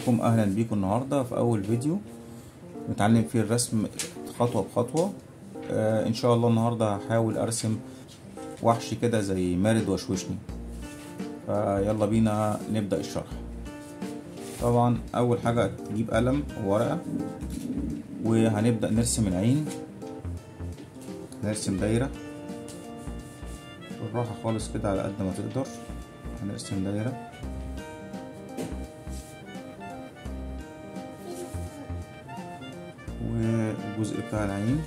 ازيكم اهلا بيكم النهارده في اول فيديو نتعلم فيه الرسم خطوه بخطوه آه ان شاء الله النهارده هحاول ارسم وحش كده زي مارد وشوشني فيلا بينا نبدا الشرح طبعا اول حاجه تجيب قلم وورقه وهنبدا نرسم العين نرسم دايره بالراحه خالص كده على قد ما تقدر هنرسم دايره والجزء بتاع العين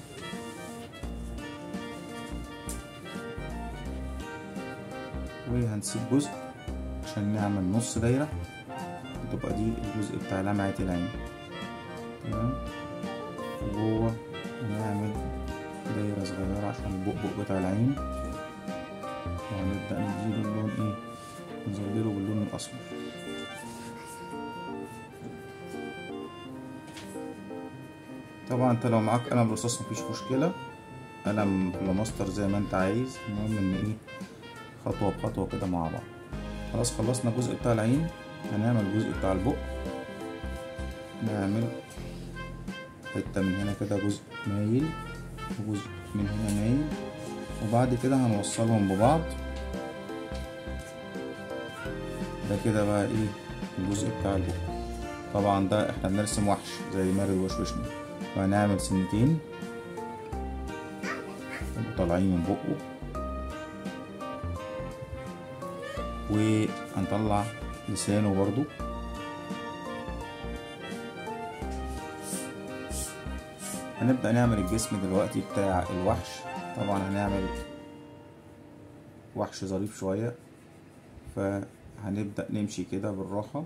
وهنسيب جزء عشان نعمل نص دايرة تبقى دي الجزء بتاع لمعة العين تمام وجوه هنعمل دايرة صغيرة عشان البؤبؤ بتاع العين وهنبدأ نديله اللون ايه نظلله باللون الأسمر طبعا انت لو معاك قلم رصاص مفيش مشكله قلم فلوماستر زي ما انت عايز المهم ان ايه خطوه بخطوه كده مع بعض خلاص خلصنا الجزء بتاع العين هنعمل الجزء بتاع البق نعمل حته من هنا كده جزء مايل وجزء من هنا مايل وبعد كده هنوصلهم ببعض ده كده بقى ايه الجزء بتاع البق طبعا ده احنا بنرسم وحش زي مارد وشوشني وهنعمل سنتين طالعين من بقه وهنطلع لسانه برضو هنبدأ نعمل الجسم دلوقتي بتاع الوحش طبعا هنعمل وحش ظريف شوية فهنبدأ نمشي كده بالراحة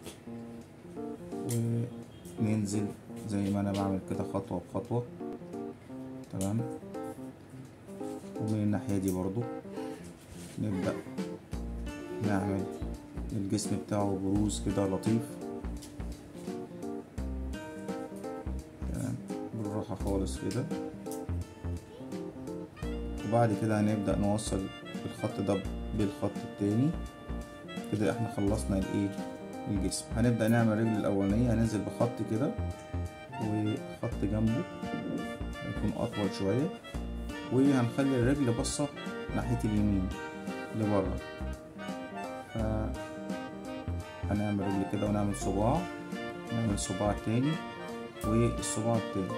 وننزل زي ما انا بعمل كده خطوة بخطوة تمام ومن الناحية دي برضو نبدأ نعمل الجسم بتاعه بروز كده لطيف تمام بالراحة خالص كده وبعد كده هنبدأ نوصل الخط ده بالخط التاني كده احنا خلصنا الايه الجسم هنبدأ نعمل الرجل الأولانية هننزل بخط كده وخط جنبه هيكون أطول شوية وهنخلي الرجل بصة ناحية اليمين لبره ف هنعمل رجل كده ونعمل صباع نعمل صباع تاني والصباع التالت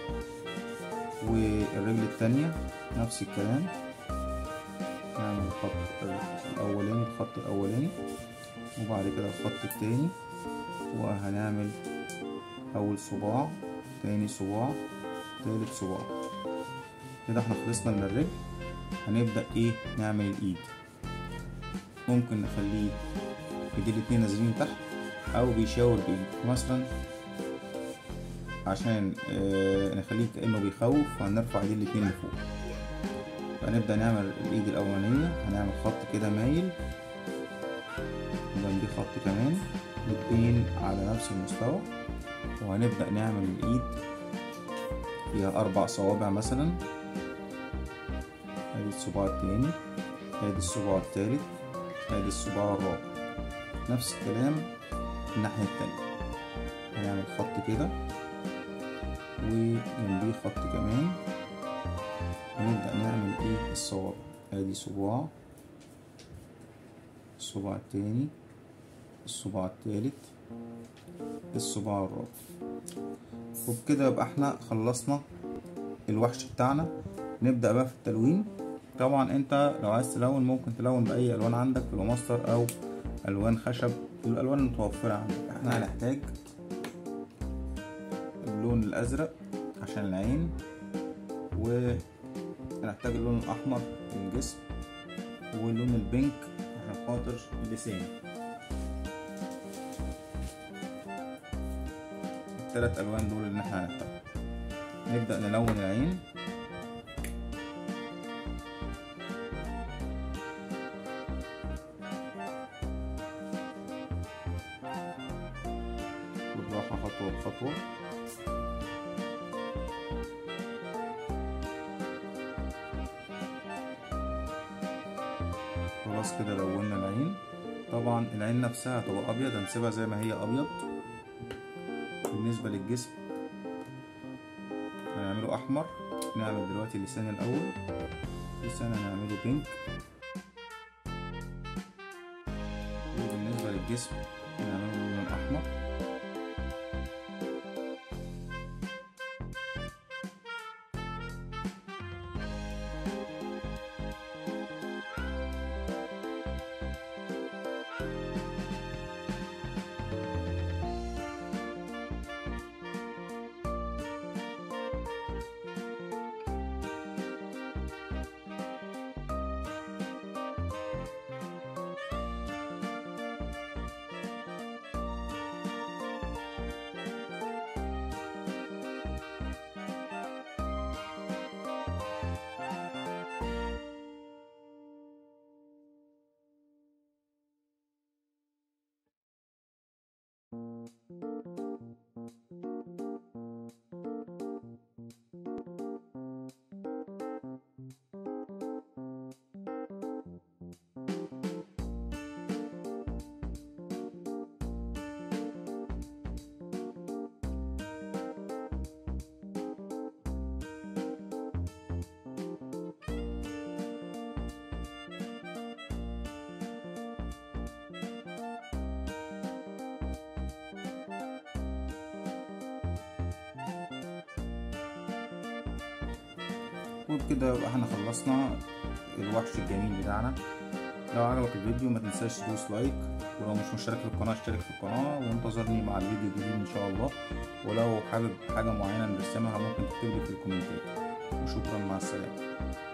والرجل التانية نفس الكلام نعمل الخط الأولاني الخط الأولاني وبعد كده الخط التاني وهنعمل أول صباع تاني صباع تالت صباع كده احنا خلصنا من الرجل هنبدأ ايه نعمل الإيد ممكن نخليه ايديه الاتنين نازلين تحت أو بيشاور بإيد مثلا عشان اه نخليه كأنه بيخوف فهنرفع ايديه الاتنين لفوق فهنبدأ نعمل الإيد الأولانية هنعمل خط كده مايل جنبيه خط كمان الاتنين على نفس المستوى وهنبدأ نعمل الإيد فيها أربع صوابع مثلا ادي الصباع التاني ادي الصباع التالت ادي الصباع الرابع نفس الكلام الناحية التانية هنعمل خط كده وجنبيه خط كمان ونبدأ نعمل ايه الصوابع ادي صباع الصباع التاني الصباع التالت الصباع الرابع وبكده يبقى احنا خلصنا الوحش بتاعنا نبدأ بقى في التلوين طبعا انت لو عايز تلون ممكن تلون بأي ألوان عندك فلوماستر أو ألوان خشب الألوان المتوفرة عندك احنا هنحتاج اللون الأزرق عشان العين وهنحتاج اللون الأحمر للجسم واللون البينك عشان خاطر اللسان التلات ألوان دول اللي احنا هنحتاجهم نبدأ نلون العين بالراحة خطوة بخطوة خلاص كده لونا العين طبعا العين نفسها هتبقى ابيض هنسيبها زي ما هي ابيض وبالنسبة للجسم هنعمله أحمر نعمل دلوقتي اللسان الأول لسان هنعمله بينك وبالنسبة للجسم هنعمله لون أحمر وبكده يبقى احنا خلصنا الوحش الجميل بتاعنا لو عجبك الفيديو ما تنساش تدوس لايك ولو مش مشترك في القناة اشترك في القناة وانتظرني مع الفيديو الجديد ان شاء الله ولو حابب حاجة معينة نرسمها ممكن تكتبلي في الكومنتات وشكرا مع السلامة